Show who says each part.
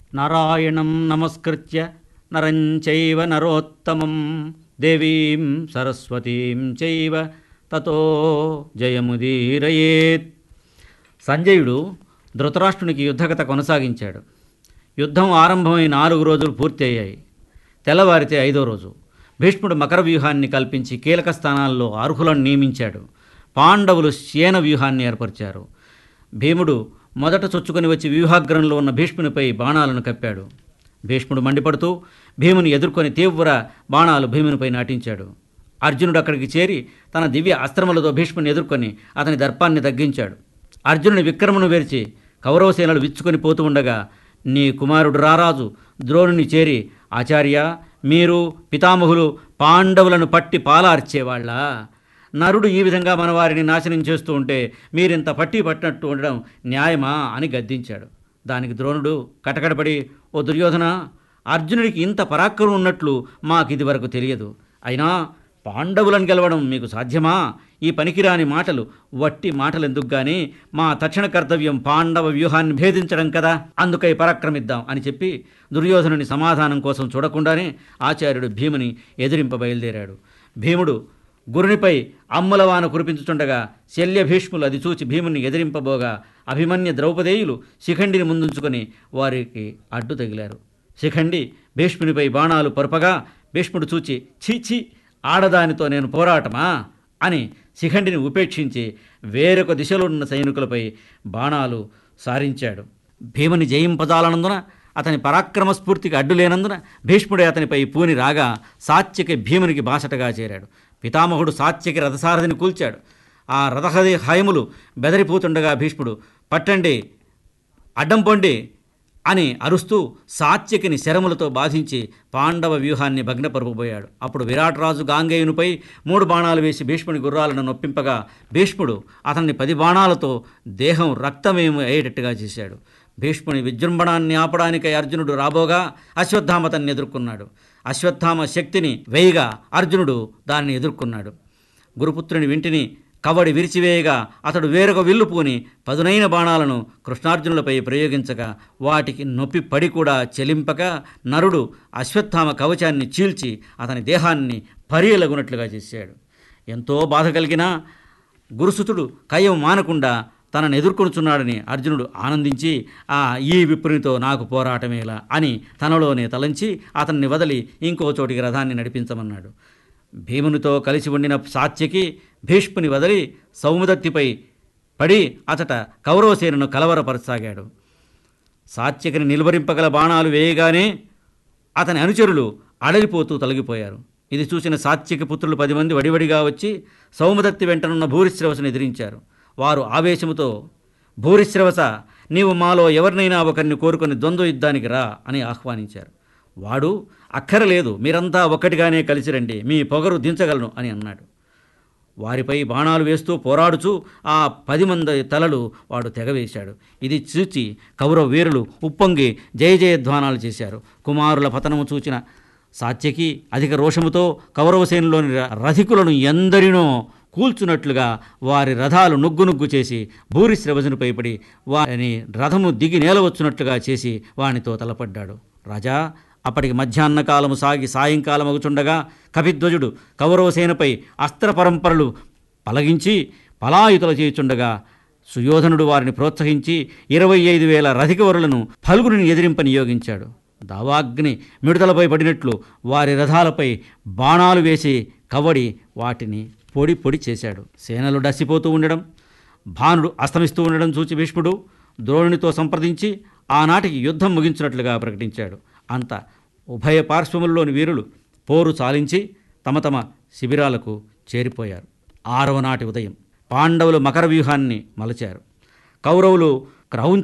Speaker 1: నారాయణం నమస్కృత్య నరం చైవ నరోత్తమం దేవీం సరస్వతీం చైవ తతో జయముదీరయేత్ సంజయుడు ధృతరాష్ట్రునికి యుద్ధకథ కొనసాగించాడు యుద్ధం ఆరంభమై నాలుగు రోజులు పూర్తి అయ్యాయి తెల్లవారితే ఐదో రోజు భీష్ముడు మకర వ్యూహాన్ని కల్పించి కీలక స్థానాల్లో అర్హులను నియమించాడు పాండవులు సేన వ్యూహాన్ని ఏర్పరిచారు భీముడు మొదట చొచ్చుకొని వచ్చి వ్యూహాగ్రంలో ఉన్న భీష్మునిపై బాణాలను కప్పాడు భీష్ముడు మండిపడుతూ భీముని ఎదుర్కొని తీవ్ర బాణాలు భీమునిపై నాటించాడు అర్జునుడు అక్కడికి చేరి తన దివ్య అస్త్రములతో భీష్ముని ఎదుర్కొని అతని దర్పాన్ని తగ్గించాడు అర్జునుని విక్రమను వేర్చి కౌరవసేనలు విచ్చుకొని పోతూ ఉండగా నీ కుమారుడు రారాజు ద్రోణుని చేరి ఆచార్య మీరు పితామహులు పాండవులను పట్టి పాలార్చేవాళ్ళ నరుడు ఈ విధంగా మన వారిని నాశనం చేస్తూ ఉంటే మీరింత పట్టి పట్టినట్టు ఉండడం న్యాయమా అని గద్దించాడు దానికి ద్రోణుడు కటకడపడి ఓ దుర్యోధన అర్జునుడికి ఇంత పరాక్రమం ఉన్నట్లు మాకు ఇది వరకు తెలియదు అయినా పాండవులను గెలవడం మీకు సాధ్యమా ఈ పనికిరాని మాటలు వట్టి మాటలెందుకు గాని మా తక్షణ కర్తవ్యం పాండవ వ్యూహాన్ని భేదించడం కదా అందుకై పరాక్రమిద్దాం అని చెప్పి దుర్యోధనుని సమాధానం కోసం చూడకుండానే ఆచార్యుడు భీముని ఎదిరింప బయలుదేరాడు భీముడు గురునిపై అమ్ములవాన కురిపించుచుండగా శల్య భీష్ములు అది చూచి భీముని ఎదిరింపబోగా అభిమన్య ద్రౌపదేయులు శిఖండిని ముందుంచుకొని వారికి అడ్డు తగిలారు శిఖండి భీష్మునిపై బాణాలు పొరపగా భీష్ముడు చూచి చీచి ఆడదానితో నేను పోరాటమా అని శిఖండిని ఉపేక్షించి వేరొక దిశలో ఉన్న సైనికులపై బాణాలు సారించాడు భీముని జయింపజాలనందున అతని పరాక్రమ స్ఫూర్తికి అడ్డులేనందున భీష్ముడే అతనిపై పూని రాగా సాత్యకి భీమునికి బాసటగా చేరాడు పితామహుడు సాత్యకి రథసారథిని కూల్చాడు ఆ రథహది హయములు బెదరిపోతుండగా భీష్ముడు పట్టండి అడ్డం పొండి అని అరుస్తూ సాత్యకిని శరములతో బాధించి పాండవ వ్యూహాన్ని భగ్నపరుపబోయాడు అప్పుడు విరాటరాజు గాంగేయునిపై మూడు బాణాలు వేసి భీష్ముని గుర్రాలను నొప్పింపగా భీష్ముడు అతన్ని పది బాణాలతో దేహం రక్తమేమి అయ్యేటట్టుగా చేశాడు భీష్ముని విజృంభణాన్ని ఆపడానికై అర్జునుడు రాబోగా అశ్వత్థామ తన్ని ఎదుర్కొన్నాడు అశ్వత్థామ శక్తిని వేయిగా అర్జునుడు దానిని ఎదుర్కొన్నాడు గురుపుత్రుని వింటిని కవడి విరిచివేయగా అతడు వేరొక విల్లు పూని పదునైన బాణాలను కృష్ణార్జునులపై ప్రయోగించగా వాటికి నొప్పి పడి కూడా చెలింపక నరుడు అశ్వత్థామ కవచాన్ని చీల్చి అతని దేహాన్ని పరియలగునట్లుగా చేశాడు ఎంతో బాధ కలిగినా గురుసుతుడు కయ్యం మానకుండా తనను ఎదుర్కొనుచున్నాడని అర్జునుడు ఆనందించి ఆ ఈ విప్రునితో నాకు పోరాటమేలా అని తనలోనే తలంచి అతన్ని వదిలి ఇంకో చోటికి రథాన్ని నడిపించమన్నాడు భీమునితో కలిసి ఉండిన సాత్యకి భీష్ముని వదిలి సౌముదత్తిపై పడి అతట కౌరవసేనను కలవరపరసాగాడు సాత్యకిని నిలువరింపగల బాణాలు వేయగానే అతని అనుచరులు అడలిపోతూ తొలగిపోయారు ఇది చూసిన సాత్యకి పుత్రులు పది మంది వడివడిగా వచ్చి సౌమదత్తి వెంటనున్న భూరిశ్రవసను ఎదిరించారు వారు ఆవేశముతో భూరిశ్రవస నీవు మాలో ఎవరినైనా ఒకరిని కోరుకొని ద్వంద్వ యుద్ధానికి రా అని ఆహ్వానించారు వాడు అక్కరలేదు మీరంతా ఒక్కటిగానే కలిసి రండి మీ పొగరు దించగలను అని అన్నాడు వారిపై బాణాలు వేస్తూ పోరాడుచూ ఆ పది మంది తలలు వాడు తెగవేశాడు ఇది చూచి కౌరవ వీరులు ఉప్పొంగి జయ జయధ్వానాలు చేశారు కుమారుల పతనము చూచిన సాత్యకి అధిక రోషముతో కౌరవసేనలోని ర- రథికులను ఎందరినో కూల్చున్నట్లుగా వారి రథాలు నుగ్గు నుగ్గు చేసి భూరిశ్రవజునిపై పడి వారిని రథము దిగి నేలవచ్చునట్లుగా చేసి వానితో తలపడ్డాడు రాజా అప్పటికి మధ్యాహ్న కాలము సాగి సాయంకాలం అగుచుండగా కపిధ్వజుడు కౌరవసేనపై అస్త్ర పరంపరలు పలగించి పలాయుతుల చేయుచుండగా సుయోధనుడు వారిని ప్రోత్సహించి ఇరవై ఐదు వేల రథికవరులను ఫల్గుని ఎదిరింప నియోగించాడు దావాగ్ని మిడతలపై పడినట్లు వారి రథాలపై బాణాలు వేసి కవడి వాటిని పొడి పొడి చేశాడు సేనలు డసిపోతూ ఉండడం భానుడు అస్తమిస్తూ ఉండడం చూచి భీష్ముడు ద్రోణునితో సంప్రదించి ఆనాటికి యుద్ధం ముగించినట్లుగా ప్రకటించాడు అంత ఉభయ పార్శ్వముల్లోని వీరులు పోరు చాలించి తమ తమ శిబిరాలకు చేరిపోయారు ఆరవ నాటి ఉదయం పాండవులు మకర వ్యూహాన్ని మలచారు కౌరవులు క్రౌంచ